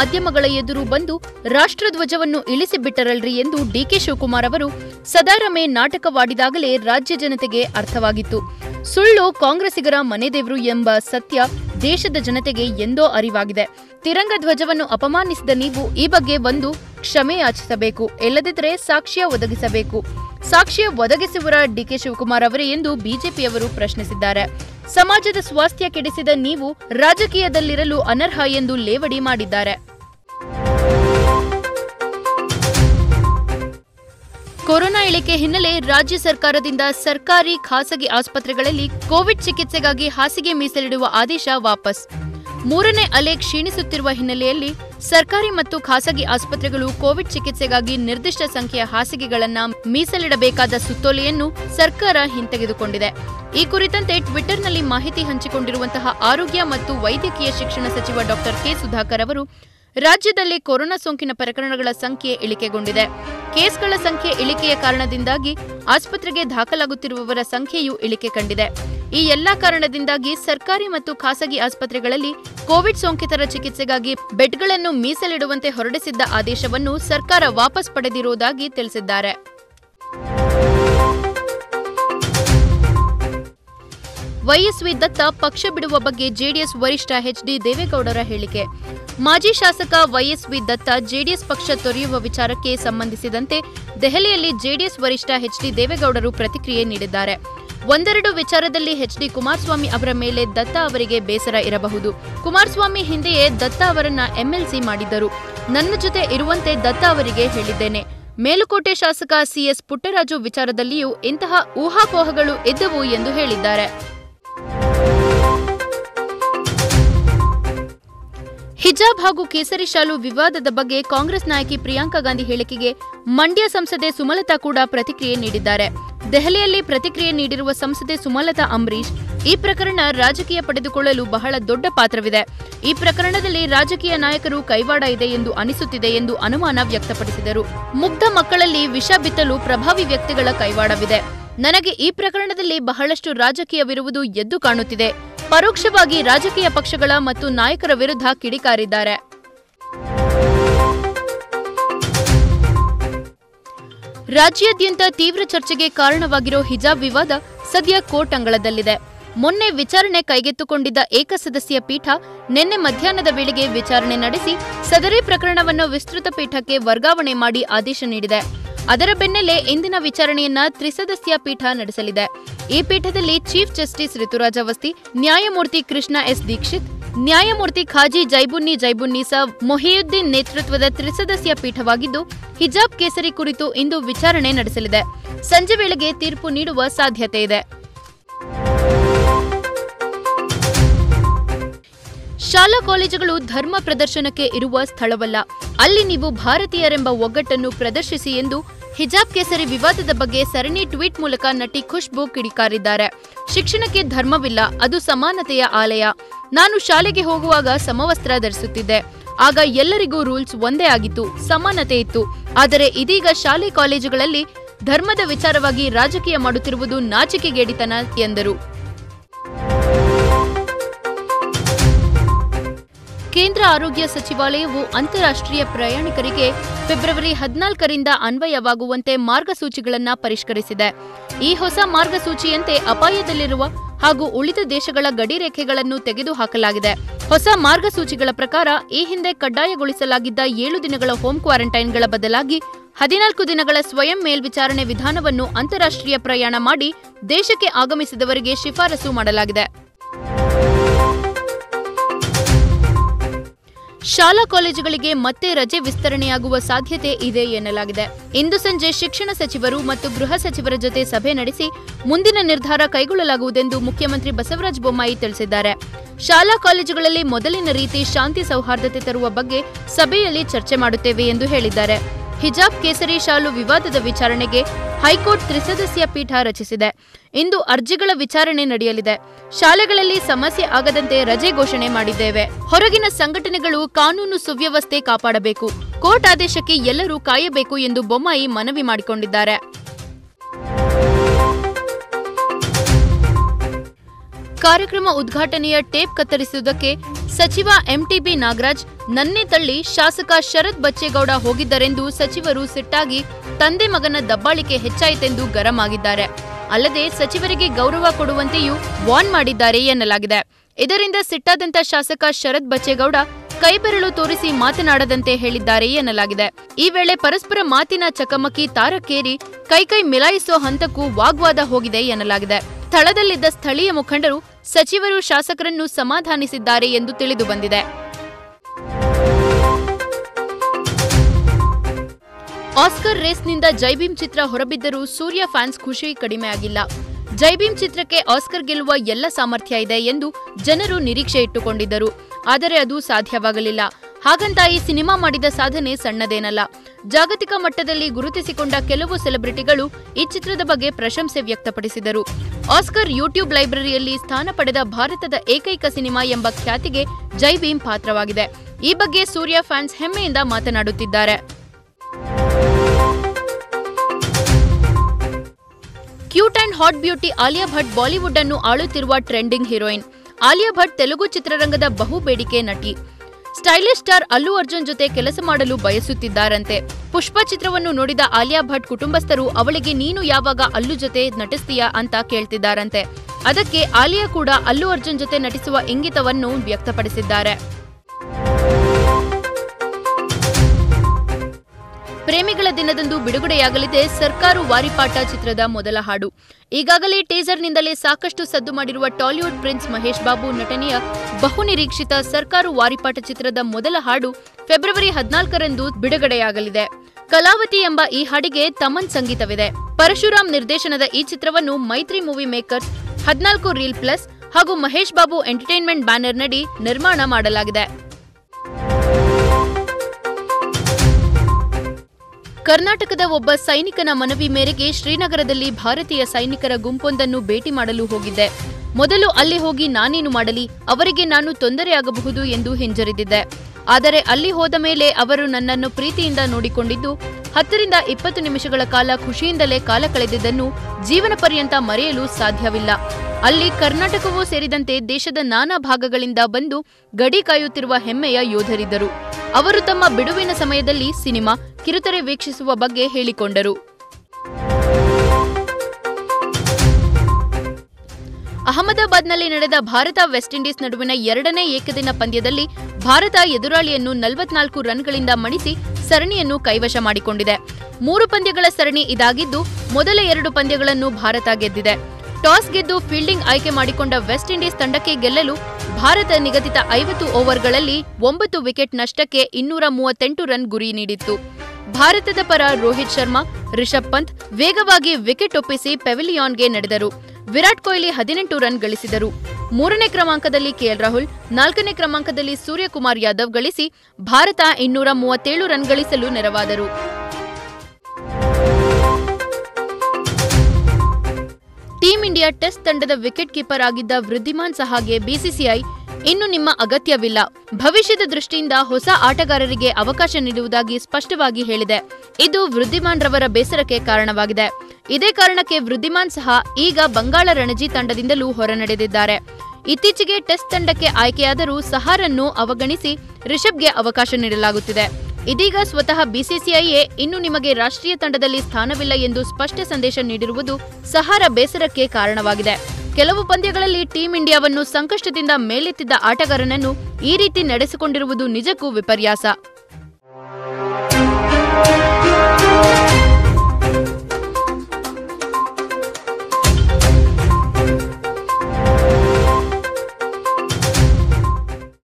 ಮಾಧ್ಯಮಗಳ ಎದುರು ಬಂದು ರಾಷ್ಟ್ರಧ್ವಜವನ್ನು ಇಳಿಸಿಬಿಟ್ಟರಲ್ರಿ ಎಂದು ಡಿಕೆ ಶಿವಕುಮಾರ್ ಅವರು ಸದಾರಮೆ ನಾಟಕವಾಡಿದಾಗಲೇ ರಾಜ್ಯ ಜನತೆಗೆ ಅರ್ಥವಾಗಿತ್ತು ಸುಳ್ಳು ಕಾಂಗ್ರೆಸ್ಸಿಗರ ಮನೆದೇವರು ಎಂಬ ಸತ್ಯ ದೇಶದ ಜನತೆಗೆ ಎಂದೋ ಅರಿವಾಗಿದೆ ತಿರಂಗ ಧ್ವಜವನ್ನು ಅಪಮಾನಿಸಿದ ನೀವು ಈ ಬಗ್ಗೆ ಒಂದು ಕ್ಷಮೆ ಯಾಚಿಸಬೇಕು ಇಲ್ಲದಿದ್ದರೆ ಸಾಕ್ಷ್ಯ ಒದಗಿಸಬೇಕು ಸಾಕ್ಷ್ಯ ಒದಗಿಸುವರ ಡಿಕೆ ಶಿವಕುಮಾರ್ ಅವರೇ ಎಂದು ಬಿಜೆಪಿಯವರು ಪ್ರಶ್ನಿಸಿದ್ದಾರೆ ಸಮಾಜದ ಸ್ವಾಸ್ಥ್ಯ ಕೆಡಿಸಿದ ನೀವು ರಾಜಕೀಯದಲ್ಲಿರಲು ಅನರ್ಹ ಎಂದು ಲೇವಡಿ ಮಾಡಿದ್ದಾರೆ ಕೊರೋನಾ ಇಳಿಕೆ ಹಿನ್ನೆಲೆ ರಾಜ್ಯ ಸರ್ಕಾರದಿಂದ ಸರ್ಕಾರಿ ಖಾಸಗಿ ಆಸ್ಪತ್ರೆಗಳಲ್ಲಿ ಕೋವಿಡ್ ಚಿಕಿತ್ಸೆಗಾಗಿ ಹಾಸಿಗೆ ಮೀಸಲಿಡುವ ಆದೇಶ ವಾಪಸ್ ಮೂರನೇ ಅಲೆ ಕ್ಷೀಣಿಸುತ್ತಿರುವ ಹಿನ್ನೆಲೆಯಲ್ಲಿ ಸರ್ಕಾರಿ ಮತ್ತು ಖಾಸಗಿ ಆಸ್ಪತ್ರೆಗಳು ಕೋವಿಡ್ ಚಿಕಿತ್ಸೆಗಾಗಿ ನಿರ್ದಿಷ್ಟ ಸಂಖ್ಯೆಯ ಹಾಸಿಗೆಗಳನ್ನು ಮೀಸಲಿಡಬೇಕಾದ ಸುತ್ತೋಲೆಯನ್ನು ಸರ್ಕಾರ ಹಿಂತೆಗೆದುಕೊಂಡಿದೆ ಈ ಕುರಿತಂತೆ ಟ್ವಿಟರ್ನಲ್ಲಿ ಮಾಹಿತಿ ಹಂಚಿಕೊಂಡಿರುವಂತಹ ಆರೋಗ್ಯ ಮತ್ತು ವೈದ್ಯಕೀಯ ಶಿಕ್ಷಣ ಸಚಿವ ಡಾಕ್ಟರ್ ಕೆ ಸುಧಾಕರ್ ಅವರು ರಾಜ್ಯದಲ್ಲಿ ಕೊರೋನಾ ಸೋಂಕಿನ ಪ್ರಕರಣಗಳ ಸಂಖ್ಯೆ ಇಳಿಕೆಗೊಂಡಿದೆ ಕೇಸ್ಗಳ ಸಂಖ್ಯೆ ಇಳಿಕೆಯ ಕಾರಣದಿಂದಾಗಿ ಆಸ್ಪತ್ರೆಗೆ ದಾಖಲಾಗುತ್ತಿರುವವರ ಸಂಖ್ಯೆಯೂ ಇಳಿಕೆ ಕಂಡಿದೆ ಈ ಎಲ್ಲಾ ಕಾರಣದಿಂದಾಗಿ ಸರ್ಕಾರಿ ಮತ್ತು ಖಾಸಗಿ ಆಸ್ಪತ್ರೆಗಳಲ್ಲಿ ಕೋವಿಡ್ ಸೋಂಕಿತರ ಚಿಕಿತ್ಸೆಗಾಗಿ ಬೆಡ್ಗಳನ್ನು ಮೀಸಲಿಡುವಂತೆ ಹೊರಡಿಸಿದ್ದ ಆದೇಶವನ್ನು ಸರ್ಕಾರ ವಾಪಸ್ ಪಡೆದಿರುವುದಾಗಿ ತಿಳಿಸಿದ್ದಾರೆ ವೈಎಸ್ವಿ ದತ್ತ ಪಕ್ಷ ಬಿಡುವ ಬಗ್ಗೆ ಜೆಡಿಎಸ್ ವರಿಷ್ಠ ಎಚ್ಡಿ ದೇವೇಗೌಡರ ಹೇಳಿಕೆ ಮಾಜಿ ಶಾಸಕ ವೈಎಸ್ವಿ ದತ್ತ ಜೆಡಿಎಸ್ ಪಕ್ಷ ತೊರೆಯುವ ವಿಚಾರಕ್ಕೆ ಸಂಬಂಧಿಸಿದಂತೆ ದೆಹಲಿಯಲ್ಲಿ ಜೆಡಿಎಸ್ ವರಿಷ್ಠ ಎಚ್ಡಿ ದೇವೇಗೌಡರು ಪ್ರತಿಕ್ರಿಯೆ ನೀಡಿದ್ದಾರೆ ಒಂದೆರಡು ವಿಚಾರದಲ್ಲಿ ಎಚ್ಡಿ ಕುಮಾರಸ್ವಾಮಿ ಅವರ ಮೇಲೆ ದತ್ತ ಅವರಿಗೆ ಬೇಸರ ಇರಬಹುದು ಕುಮಾರಸ್ವಾಮಿ ಹಿಂದೆಯೇ ದತ್ತ ಅವರನ್ನ ಎಂಎಲ್ಸಿ ಮಾಡಿದ್ದರು ನನ್ನ ಜೊತೆ ಇರುವಂತೆ ದತ್ತ ಅವರಿಗೆ ಹೇಳಿದ್ದೇನೆ ಮೇಲುಕೋಟೆ ಶಾಸಕ ಸಿಎಸ್ ಪುಟ್ಟರಾಜು ವಿಚಾರದಲ್ಲಿಯೂ ಇಂತಹ ಊಹಾಪೋಹಗಳು ಇದ್ದವು ಎಂದು ಹೇಳಿದ್ದಾರೆ ಹಿಜಾಬ್ ಹಾಗೂ ಕೇಸರಿ ಶಾಲು ವಿವಾದದ ಬಗ್ಗೆ ಕಾಂಗ್ರೆಸ್ ನಾಯಕಿ ಪ್ರಿಯಾಂಕಾ ಗಾಂಧಿ ಹೇಳಿಕೆಗೆ ಮಂಡ್ಯ ಸಂಸದೆ ಸುಮಲತಾ ಕೂಡ ಪ್ರತಿಕ್ರಿಯೆ ನೀಡಿದ್ದಾರೆ ದೆಹಲಿಯಲ್ಲಿ ಪ್ರತಿಕ್ರಿಯೆ ನೀಡಿರುವ ಸಂಸದೆ ಸುಮಲತಾ ಅಂಬರೀಶ್ ಈ ಪ್ರಕರಣ ರಾಜಕೀಯ ಪಡೆದುಕೊಳ್ಳಲು ಬಹಳ ದೊಡ್ಡ ಪಾತ್ರವಿದೆ ಈ ಪ್ರಕರಣದಲ್ಲಿ ರಾಜಕೀಯ ನಾಯಕರು ಕೈವಾಡ ಇದೆ ಎಂದು ಅನಿಸುತ್ತಿದೆ ಎಂದು ಅನುಮಾನ ವ್ಯಕ್ತಪಡಿಸಿದರು ಮುಗ್ಧ ಮಕ್ಕಳಲ್ಲಿ ವಿಷ ಬಿತ್ತಲು ಪ್ರಭಾವಿ ವ್ಯಕ್ತಿಗಳ ಕೈವಾಡವಿದೆ ನನಗೆ ಈ ಪ್ರಕರಣದಲ್ಲಿ ಬಹಳಷ್ಟು ರಾಜಕೀಯವಿರುವುದು ಎದ್ದು ಕಾಣುತ್ತಿದೆ ಪರೋಕ್ಷವಾಗಿ ರಾಜಕೀಯ ಪಕ್ಷಗಳ ಮತ್ತು ನಾಯಕರ ವಿರುದ್ಧ ಕಿಡಿಕಾರಿದ್ದಾರೆ ರಾಜ್ಯಾದ್ಯಂತ ತೀವ್ರ ಚರ್ಚೆಗೆ ಕಾರಣವಾಗಿರೋ ಹಿಜಾಬ್ ವಿವಾದ ಸದ್ಯ ಕೋರ್ಟ್ ಅಂಗಳದಲ್ಲಿದೆ ಮೊನ್ನೆ ವಿಚಾರಣೆ ಕೈಗೆತ್ತಿಕೊಂಡಿದ್ದ ಏಕಸದಸ್ಯ ಪೀಠ ನಿನ್ನೆ ಮಧ್ಯಾಹ್ನದ ವೇಳೆಗೆ ವಿಚಾರಣೆ ನಡೆಸಿ ಸದರಿ ಪ್ರಕರಣವನ್ನು ವಿಸ್ತೃತ ಪೀಠಕ್ಕೆ ವರ್ಗಾವಣೆ ಮಾಡಿ ಆದೇಶ ನೀಡಿದೆ ಅದರ ಬೆನ್ನಲ್ಲೇ ಇಂದಿನ ವಿಚಾರಣೆಯನ್ನ ತ್ರಿಸದಸ್ಯ ಪೀಠ ನಡೆಸಲಿದೆ ಈ ಪೀಠದಲ್ಲಿ ಚೀಫ್ ಜಸ್ಟಿಸ್ ಋತುರಾಜ್ ಅವಸ್ತಿ ನ್ಯಾಯಮೂರ್ತಿ ಕೃಷ್ಣ ಎಸ್ ದೀಕ್ಷಿತ್ ನ್ಯಾಯಮೂರ್ತಿ ಖಾಜಿ ಜೈಬುನ್ನಿ ಜೈಬುನ್ನೀಸಾ ಮೊಹಿಯುದ್ದೀನ್ ನೇತೃತ್ವದ ತ್ರಿಸದಸ್ಯ ಪೀಠವಾಗಿದ್ದು ಹಿಜಾಬ್ ಕೇಸರಿ ಕುರಿತು ಇಂದು ವಿಚಾರಣೆ ನಡೆಸಲಿದೆ ಸಂಜೆ ವೇಳೆಗೆ ತೀರ್ಪು ನೀಡುವ ಸಾಧ್ಯತೆ ಇದೆ ಶಾಲಾ ಕಾಲೇಜುಗಳು ಧರ್ಮ ಪ್ರದರ್ಶನಕ್ಕೆ ಇರುವ ಸ್ಥಳವಲ್ಲ ಅಲ್ಲಿ ನೀವು ಭಾರತೀಯರೆಂಬ ಒಗ್ಗಟ್ಟನ್ನು ಪ್ರದರ್ಶಿಸಿ ಎಂದು ಹಿಜಾಬ್ ಕೇಸರಿ ವಿವಾದದ ಬಗ್ಗೆ ಸರಣಿ ಟ್ವೀಟ್ ಮೂಲಕ ನಟಿ ಖುಷ್ಬು ಕಿಡಿಕಾರಿದ್ದಾರೆ ಶಿಕ್ಷಣಕ್ಕೆ ಧರ್ಮವಿಲ್ಲ ಅದು ಸಮಾನತೆಯ ಆಲಯ ನಾನು ಶಾಲೆಗೆ ಹೋಗುವಾಗ ಸಮವಸ್ತ್ರ ಧರಿಸುತ್ತಿದ್ದೆ ಆಗ ಎಲ್ಲರಿಗೂ ರೂಲ್ಸ್ ಒಂದೇ ಆಗಿತ್ತು ಸಮಾನತೆ ಇತ್ತು ಆದರೆ ಇದೀಗ ಶಾಲೆ ಕಾಲೇಜುಗಳಲ್ಲಿ ಧರ್ಮದ ವಿಚಾರವಾಗಿ ರಾಜಕೀಯ ಮಾಡುತ್ತಿರುವುದು ನಾಚಿಕೆಗೇಡಿತನ ಎಂದರು ಕೇಂದ್ರ ಆರೋಗ್ಯ ಸಚಿವಾಲಯವು ಅಂತಾರಾಷ್ಟ್ರೀಯ ಪ್ರಯಾಣಿಕರಿಗೆ ಫೆಬ್ರವರಿ ಹದಿನಾಲ್ಕರಿಂದ ಅನ್ವಯವಾಗುವಂತೆ ಮಾರ್ಗಸೂಚಿಗಳನ್ನು ಪರಿಷ್ಕರಿಸಿದೆ ಈ ಹೊಸ ಮಾರ್ಗಸೂಚಿಯಂತೆ ಅಪಾಯದಲ್ಲಿರುವ ಹಾಗೂ ಉಳಿದ ದೇಶಗಳ ಗಡಿರೇಖೆಗಳನ್ನು ತೆಗೆದುಹಾಕಲಾಗಿದೆ ಹೊಸ ಮಾರ್ಗಸೂಚಿಗಳ ಪ್ರಕಾರ ಈ ಹಿಂದೆ ಕಡ್ಡಾಯಗೊಳಿಸಲಾಗಿದ್ದ ಏಳು ದಿನಗಳ ಹೋಮ್ ಕ್ವಾರಂಟೈನ್ಗಳ ಬದಲಾಗಿ ಹದಿನಾಲ್ಕು ದಿನಗಳ ಸ್ವಯಂ ಮೇಲ್ವಿಚಾರಣೆ ವಿಧಾನವನ್ನು ಅಂತಾರಾಷ್ಟ್ರೀಯ ಪ್ರಯಾಣ ಮಾಡಿ ದೇಶಕ್ಕೆ ಆಗಮಿಸಿದವರಿಗೆ ಶಿಫಾರಸು ಮಾಡಲಾಗಿದೆ ಶಾಲಾ ಕಾಲೇಜುಗಳಿಗೆ ಮತ್ತೆ ರಜೆ ವಿಸ್ತರಣೆಯಾಗುವ ಸಾಧ್ಯತೆ ಇದೆ ಎನ್ನಲಾಗಿದೆ ಇಂದು ಸಂಜೆ ಶಿಕ್ಷಣ ಸಚಿವರು ಮತ್ತು ಗೃಹ ಸಚಿವರ ಜೊತೆ ಸಭೆ ನಡೆಸಿ ಮುಂದಿನ ನಿರ್ಧಾರ ಕೈಗೊಳ್ಳಲಾಗುವುದೆಂದು ಮುಖ್ಯಮಂತ್ರಿ ಬಸವರಾಜ ಬೊಮ್ಮಾಯಿ ತಿಳಿಸಿದ್ದಾರೆ ಶಾಲಾ ಕಾಲೇಜುಗಳಲ್ಲಿ ಮೊದಲಿನ ರೀತಿ ಶಾಂತಿ ಸೌಹಾರ್ದತೆ ತರುವ ಬಗ್ಗೆ ಸಭೆಯಲ್ಲಿ ಚರ್ಚೆ ಮಾಡುತ್ತೇವೆ ಎಂದು ಹೇಳಿದ್ದಾರೆ ಹಿಜಾಬ್ ಕೇಸರಿ ಶಾಲು ವಿವಾದದ ವಿಚಾರಣೆಗೆ ಹೈಕೋರ್ಟ್ ತ್ರಿಸದಸ್ಯ ಪೀಠ ರಚಿಸಿದೆ ಇಂದು ಅರ್ಜಿಗಳ ವಿಚಾರಣೆ ನಡೆಯಲಿದೆ ಶಾಲೆಗಳಲ್ಲಿ ಸಮಸ್ಯೆ ಆಗದಂತೆ ರಜೆ ಘೋಷಣೆ ಮಾಡಿದ್ದೇವೆ ಹೊರಗಿನ ಸಂಘಟನೆಗಳು ಕಾನೂನು ಸುವ್ಯವಸ್ಥೆ ಕಾಪಾಡಬೇಕು ಕೋರ್ಟ್ ಆದೇಶಕ್ಕೆ ಎಲ್ಲರೂ ಕಾಯಬೇಕು ಎಂದು ಬೊಮ್ಮಾಯಿ ಮನವಿ ಮಾಡಿಕೊಂಡಿದ್ದಾರೆ ಕಾರ್ಯಕ್ರಮ ಉದ್ಘಾಟನೆಯ ಟೇಪ್ ಕತ್ತರಿಸುವುದಕ್ಕೆ ಸಚಿವ ಎಂಟಿಬಿ ನಾಗರಾಜ್ ನನ್ನೇ ತಳ್ಳಿ ಶಾಸಕ ಶರತ್ ಬಚ್ಚೇಗೌಡ ಹೋಗಿದ್ದರೆಂದು ಸಚಿವರು ಸಿಟ್ಟಾಗಿ ತಂದೆ ಮಗನ ದಬ್ಬಾಳಿಕೆ ಹೆಚ್ಚಾಯಿತೆಂದು ಗರಂ ಆಗಿದ್ದಾರೆ ಅಲ್ಲದೆ ಸಚಿವರಿಗೆ ಗೌರವ ಕೊಡುವಂತೆಯೂ ವಾರ್ನ್ ಮಾಡಿದ್ದಾರೆ ಎನ್ನಲಾಗಿದೆ ಇದರಿಂದ ಸಿಟ್ಟಾದಂತ ಶಾಸಕ ಶರತ್ ಬಚ್ಚೇಗೌಡ ಕೈಬೆರಳು ತೋರಿಸಿ ಮಾತನಾಡದಂತೆ ಹೇಳಿದ್ದಾರೆ ಎನ್ನಲಾಗಿದೆ ಈ ವೇಳೆ ಪರಸ್ಪರ ಮಾತಿನ ಚಕಮಕಿ ತಾರಕ್ಕೇರಿ ಕೈಕೈ ಮಿಲಾಯಿಸುವ ಹಂತಕ್ಕೂ ವಾಗ್ವಾದ ಹೋಗಿದೆ ಎನ್ನಲಾಗಿದೆ ಸ್ಥಳದಲ್ಲಿದ್ದ ಸ್ಥಳೀಯ ಮುಖಂಡರು ಸಚಿವರು ಶಾಸಕರನ್ನು ಸಮಾಧಾನಿಸಿದ್ದಾರೆ ಎಂದು ತಿಳಿದು ಬಂದಿದೆ ಆಸ್ಕರ್ ರೇಸ್ನಿಂದ ಜೈಭೀಮ್ ಚಿತ್ರ ಹೊರಬಿದ್ದರೂ ಸೂರ್ಯ ಫ್ಯಾನ್ಸ್ ಖುಷಿ ಕಡಿಮೆಯಾಗಿಲ್ಲ ಜೈಭೀಮ್ ಚಿತ್ರಕ್ಕೆ ಆಸ್ಕರ್ ಗೆಲ್ಲುವ ಎಲ್ಲ ಸಾಮರ್ಥ್ಯ ಇದೆ ಎಂದು ಜನರು ನಿರೀಕ್ಷೆ ಇಟ್ಟುಕೊಂಡಿದ್ದರು ಆದರೆ ಅದು ಸಾಧ್ಯವಾಗಲಿಲ್ಲ ಹಾಗಂತ ಈ ಸಿನಿಮಾ ಮಾಡಿದ ಸಾಧನೆ ಸಣ್ಣದೇನಲ್ಲ ಜಾಗತಿಕ ಮಟ್ಟದಲ್ಲಿ ಗುರುತಿಸಿಕೊಂಡ ಕೆಲವು ಸೆಲೆಬ್ರಿಟಿಗಳು ಈ ಚಿತ್ರದ ಬಗ್ಗೆ ಪ್ರಶಂಸೆ ವ್ಯಕ್ತಪಡಿಸಿದರು ಆಸ್ಕರ್ ಯೂಟ್ಯೂಬ್ ಲೈಬ್ರರಿಯಲ್ಲಿ ಸ್ಥಾನ ಪಡೆದ ಭಾರತದ ಏಕೈಕ ಸಿನಿಮಾ ಎಂಬ ಖ್ಯಾತಿಗೆ ಜೈ ಭೀಮ್ ಪಾತ್ರವಾಗಿದೆ ಈ ಬಗ್ಗೆ ಸೂರ್ಯ ಫ್ಯಾನ್ಸ್ ಹೆಮ್ಮೆಯಿಂದ ಮಾತನಾಡುತ್ತಿದ್ದಾರೆ cute and hot beauty Alia Bhatt Bollywood ಅನ್ನು ಆಳುತ್ತಿರುವ ಟ್ರೆಂಡಿಂಗ್ ಹೀರೋಯಿನ್ ಆಲಿಯಾ ಭಟ್ ತೆಲುಗು ಚಿತ್ರರಂಗದ ಬಹು ಬೇಡಿಕೆ ನಟಿ ಸ್ಟೈಲಿಶ್ ಸ್ಟಾರ್ ಅಲ್ಲು ಅರ್ಜುನ್ ಜೊತೆ ಕೆಲಸ ಮಾಡಲು ಬಯಸುತ್ತಿದ್ದಾರಂತೆ ಪುಷ್ಪ ಚಿತ್ರವನ್ನು ನೋಡಿದ ಆಲಿಯಾ ಭಟ್ ಕುಟುಂಬಸ್ಥರು ಅವಳಿಗೆ ನೀನು ಯಾವಾಗ ಅಲ್ಲು ಜೊತೆ ನಟಿಸ್ತೀಯಾ ಅಂತ ಕೇಳ್ತಿದ್ದಾರಂತೆ ಅದಕ್ಕೆ ಆಲಿಯಾ ಕೂಡ ಅಲ್ಲು ಅರ್ಜುನ್ ಜೊತೆ ನಟಿಸುವ ಇಂಗಿತವನ್ನು ವ್ಯಕ್ತಪಡಿಸಿದ್ದಾರೆ ಪ್ರೇಮಿಗಳ ದಿನದಂದು ಬಿಡುಗಡೆಯಾಗಲಿದೆ ಸರ್ಕಾರು ವಾರಿಪಾಟ ಚಿತ್ರದ ಮೊದಲ ಹಾಡು ಈಗಾಗಲೇ ಟೀಸರ್ನಿಂದಲೇ ಸಾಕಷ್ಟು ಸದ್ದು ಮಾಡಿರುವ ಟಾಲಿವುಡ್ ಪ್ರಿನ್ಸ್ ಮಹೇಶ್ ಬಾಬು ನಟನೆಯ ಬಹುನಿರೀಕ್ಷಿತ ಸರ್ಕಾರು ವಾರಿಪಾಟ ಚಿತ್ರದ ಮೊದಲ ಹಾಡು ಫೆಬ್ರವರಿ ಹದಿನಾಲ್ಕರಂದು ಬಿಡುಗಡೆಯಾಗಲಿದೆ ಕಲಾವತಿ ಎಂಬ ಈ ಹಾಡಿಗೆ ತಮನ್ ಸಂಗೀತವಿದೆ ಪರಶುರಾಮ್ ನಿರ್ದೇಶನದ ಈ ಚಿತ್ರವನ್ನು ಮೈತ್ರಿ ಮೂವಿ ಮೇಕರ್ಸ್ ಹದಿನಾಲ್ಕು ರೀಲ್ ಪ್ಲಸ್ ಹಾಗೂ ಮಹೇಶ್ ಬಾಬು ಎಂಟರ್ಟೈನ್ಮೆಂಟ್ ಬ್ಯಾನರ್ನಡಿ ನಿರ್ಮಾಣ ಮಾಡಲಾಗಿದೆ ಕರ್ನಾಟಕದ ಒಬ್ಬ ಸೈನಿಕನ ಮನವಿ ಮೇರೆಗೆ ಶ್ರೀನಗರದಲ್ಲಿ ಭಾರತೀಯ ಸೈನಿಕರ ಗುಂಪೊಂದನ್ನು ಭೇಟಿ ಮಾಡಲು ಹೋಗಿದ್ದೆ ಮೊದಲು ಅಲ್ಲಿ ಹೋಗಿ ನಾನೇನು ಮಾಡಲಿ ಅವರಿಗೆ ನಾನು ತೊಂದರೆಯಾಗಬಹುದು ಎಂದು ಹಿಂಜರಿದಿದ್ದೆ ಆದರೆ ಅಲ್ಲಿ ಹೋದ ಮೇಲೆ ಅವರು ನನ್ನನ್ನು ಪ್ರೀತಿಯಿಂದ ನೋಡಿಕೊಂಡಿದ್ದು ಹತ್ತರಿಂದ ಇಪ್ಪತ್ತು ನಿಮಿಷಗಳ ಕಾಲ ಖುಷಿಯಿಂದಲೇ ಕಾಲ ಕಳೆದಿದ್ದನ್ನು ಜೀವನ ಪರ್ಯಂತ ಮರೆಯಲು ಸಾಧ್ಯವಿಲ್ಲ ಅಲ್ಲಿ ಕರ್ನಾಟಕವೂ ಸೇರಿದಂತೆ ದೇಶದ ನಾನಾ ಭಾಗಗಳಿಂದ ಬಂದು ಗಡಿ ಕಾಯುತ್ತಿರುವ ಹೆಮ್ಮೆಯ ಯೋಧರಿದ್ದರು ಅವರು ತಮ್ಮ ಬಿಡುವಿನ ಸಮಯದಲ್ಲಿ ಸಿನಿಮಾ ಕಿರುತೆರೆ ವೀಕ್ಷಿಸುವ ಬಗ್ಗೆ ಹೇಳಿಕೊಂಡರು ಅಹಮದಾಬಾದ್ನಲ್ಲಿ ನಡೆದ ಭಾರತ ವೆಸ್ಟ್ ಇಂಡೀಸ್ ನಡುವಿನ ಎರಡನೇ ಏಕದಿನ ಪಂದ್ಯದಲ್ಲಿ ಭಾರತ ಎದುರಾಳಿಯನ್ನು ನಲವತ್ನಾಲ್ಕು ರನ್ಗಳಿಂದ ಮಣಿಸಿ ಸರಣಿಯನ್ನು ಕೈವಶ ಮಾಡಿಕೊಂಡಿದೆ ಮೂರು ಪಂದ್ಯಗಳ ಸರಣಿ ಇದಾಗಿದ್ದು ಮೊದಲ ಎರಡು ಪಂದ್ಯಗಳನ್ನು ಭಾರತ ಗೆದ್ದಿದೆ ಟಾಸ್ ಗೆದ್ದು ಫೀಲ್ಡಿಂಗ್ ಆಯ್ಕೆ ಮಾಡಿಕೊಂಡ ವೆಸ್ಟ್ ಇಂಡೀಸ್ ತಂಡಕ್ಕೆ ಗೆಲ್ಲಲು ಭಾರತ ನಿಗದಿತ ಐವತ್ತು ಓವರ್ಗಳಲ್ಲಿ ಒಂಬತ್ತು ವಿಕೆಟ್ ನಷ್ಟಕ್ಕೆ ಇನ್ನೂರ ಮೂವತ್ತೆಂಟು ರನ್ ಗುರಿ ನೀಡಿತ್ತು ಭಾರತದ ಪರ ರೋಹಿತ್ ಶರ್ಮಾ ರಿಷಬ್ ಪಂತ್ ವೇಗವಾಗಿ ವಿಕೆಟ್ ಒಪ್ಪಿಸಿ ಪೆವಿಲಿಯಾನ್ಗೆ ನಡೆದರು ವಿರಾಟ್ ಕೊಹ್ಲಿ ಹದಿನೆಂಟು ರನ್ ಗಳಿಸಿದರು ಮೂರನೇ ಕ್ರಮಾಂಕದಲ್ಲಿ ಕೆಎಲ್ ರಾಹುಲ್ ನಾಲ್ಕನೇ ಕ್ರಮಾಂಕದಲ್ಲಿ ಸೂರ್ಯಕುಮಾರ್ ಯಾದವ್ ಗಳಿಸಿ ಭಾರತ ಇನ್ನೂರ ಮೂವತ್ತೇಳು ರನ್ ಗಳಿಸಲು ನೆರವಾದರು ಟೀಂ ಇಂಡಿಯಾ ಟೆಸ್ಟ್ ತಂಡದ ವಿಕೆಟ್ ಕೀಪರ್ ಆಗಿದ್ದ ವೃದ್ಧಿಮಾನ್ ಸಹಾಗೆ ಬಿಸಿಸಿಐ ಇನ್ನು ನಿಮ್ಮ ಅಗತ್ಯವಿಲ್ಲ ಭವಿಷ್ಯದ ದೃಷ್ಟಿಯಿಂದ ಹೊಸ ಆಟಗಾರರಿಗೆ ಅವಕಾಶ ನೀಡುವುದಾಗಿ ಸ್ಪಷ್ಟವಾಗಿ ಹೇಳಿದೆ ಇದು ವೃದ್ಧಿಮಾನ್ ರವರ ಬೇಸರಕ್ಕೆ ಕಾರಣವಾಗಿದೆ ಇದೇ ಕಾರಣಕ್ಕೆ ವೃದ್ಧಿಮಾನ್ ಸಹ ಈಗ ಬಂಗಾಳ ರಣಜಿ ತಂಡದಿಂದಲೂ ಹೊರನಡೆದಿದ್ದಾರೆ ಇತ್ತೀಚೆಗೆ ಟೆಸ್ಟ್ ತಂಡಕ್ಕೆ ಆಯ್ಕೆಯಾದರೂ ಸಹಾರನ್ನು ಅವಗಣಿಸಿ ರಿಷಬ್ಗೆ ಅವಕಾಶ ನೀಡಲಾಗುತ್ತಿದೆ ಇದೀಗ ಸ್ವತಃ ಬಿಸಿಸಿಐಯೇ ಇನ್ನು ನಿಮಗೆ ರಾಷ್ಟ್ರೀಯ ತಂಡದಲ್ಲಿ ಸ್ಥಾನವಿಲ್ಲ ಎಂದು ಸ್ಪಷ್ಟ ಸಂದೇಶ ನೀಡಿರುವುದು ಸಹಾರ ಬೇಸರಕ್ಕೆ ಕಾರಣವಾಗಿದೆ ಕೆಲವು ಪಂದ್ಯಗಳಲ್ಲಿ ಟೀಂ ಇಂಡಿಯಾವನ್ನು ಸಂಕಷ್ಟದಿಂದ ಮೇಲೆತ್ತಿದ್ದ ಆಟಗಾರನನ್ನು ಈ ರೀತಿ ನಡೆಸಿಕೊಂಡಿರುವುದು ನಿಜಕ್ಕೂ ವಿಪರ್ಯಾಸ